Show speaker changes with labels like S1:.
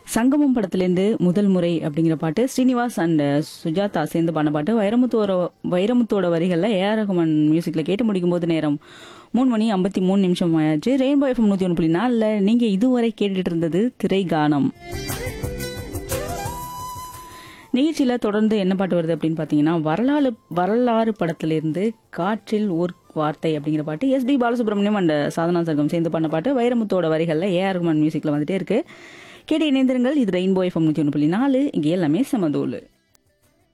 S1: சங்கமம் படத்துலேருந்து முதல் முறை அப்படிங்கிற பாட்டு ஸ்ரீனிவாஸ் அண்ட் சுஜாதா சேர்ந்து பண்ண பாட்டு வைரமுத்தோட வைரமுத்தோட வரிகளில் ஏஆர் ரஹ்மான் மியூசிக்கில் கேட்டு முடிக்கும் போது நேரம் மூணு மணி ஐம்பத்தி மூணு நிமிஷம் ஆயாச்சு ரெயின்போ எஃப்எம் நூற்றி ஒன்று புள்ளி நாலில் நீங்கள் இதுவரை கேட்டுட்டு இருந்தது திரை கானம் நிகழ்ச்சியில் தொடர்ந்து என்ன பாட்டு வருது அப்படின்னு பார்த்தீங்கன்னா வரலாறு வரலாறு படத்திலிருந்து காற்றில் ஓர் வார்த்தை அப்படிங்கிற பாட்டு எஸ்பி பாலசுப்ரமணியம் அண்ட் சாதனா சர்க்கம் சேர்ந்து பண்ண பாட்டு வைரமுத்தோட வரிகளில் ஏஆர் ரஹ்மான் மியூசிக்கில் வந்துட்டே இருக்கு கேட்டு இணைந்திருங்கள் இது ரெயின்போ எஃப்எம் நூற்றி ஒன்று புள்ளி நாலு இங்கே எல்லாமே சமதூள்